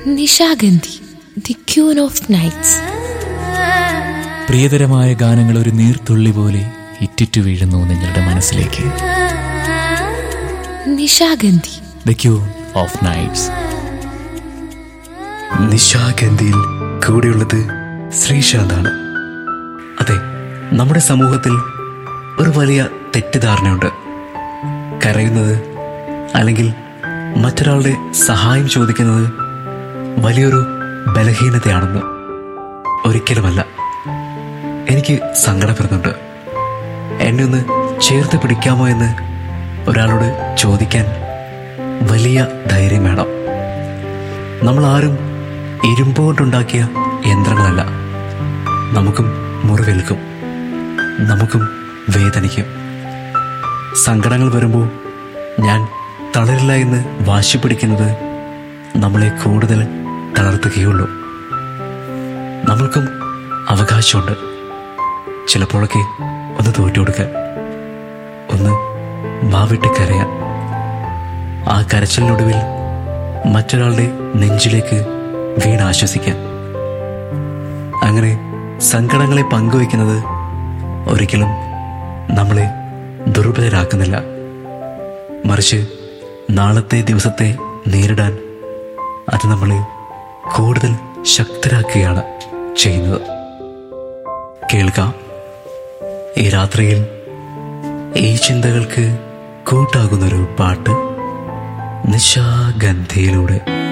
Nishagandhi the queen of nights പ്രിയതരമായ ഗാനങ്ങൾ ഒരു നീർത്തുള്ളി പോലെ ഇറ്റിറ്റു വീഴുന്നു നിങ്ങളുടെ മനസ്സിലേക്ക് Nishagandhi the queen of nights നിശാഗന്ധിയിൽ കൂടെയുള്ളത് ശ്രീശാന്താണ് അതെ നമ്മുടെ സമൂഹത്തിൽ ഒരു വലിയ തെറ്റിദ്ധാരണയുണ്ട് കരയുന്നത് അല്ലെങ്കിൽ മറ്റൊരാളുടെ സഹായം ചോദിക്കുന്നത് വലിയൊരു ബലഹീനതയാണെന്ന് ഒരിക്കലുമല്ല എനിക്ക് സങ്കടം വരുന്നുണ്ട് എന്നെ ഒന്ന് ചേർത്ത് പിടിക്കാമോ എന്ന് ഒരാളോട് ചോദിക്കാൻ വലിയ ധൈര്യം വേണം നമ്മൾ ആരും ഇരുമ്പ് കൊണ്ടുണ്ടാക്കിയ യന്ത്രങ്ങളല്ല നമുക്കും മുറിവേൽക്കും നമുക്കും വേദനിക്കും സങ്കടങ്ങൾ വരുമ്പോൾ ഞാൻ തളരില്ല എന്ന് വാശി പിടിക്കുന്നത് നമ്മളെ കൂടുതൽ തളർത്തുകയുള്ളൂ നമ്മൾക്കും അവകാശമുണ്ട് ചിലപ്പോഴൊക്കെ ഒന്ന് തോറ്റു കൊടുക്കാൻ ഒന്ന് മാവിട്ട് കരയാൻ ആ കരച്ചിലിനൊടുവിൽ മറ്റൊരാളുടെ നെഞ്ചിലേക്ക് വീണ് ആശ്വസിക്കാൻ അങ്ങനെ സങ്കടങ്ങളെ പങ്കുവയ്ക്കുന്നത് ഒരിക്കലും നമ്മളെ ദുർബലരാക്കുന്നില്ല മറിച്ച് നാളത്തെ ദിവസത്തെ നേരിടാൻ അത് നമ്മളെ കൂടുതൽ ശക്തരാക്കുകയാണ് ചെയ്യുന്നത് കേൾക്കാം ഈ രാത്രിയിൽ ഈ ചിന്തകൾക്ക് കൂട്ടാകുന്നൊരു പാട്ട് നിശാഗന്ധിയിലൂടെ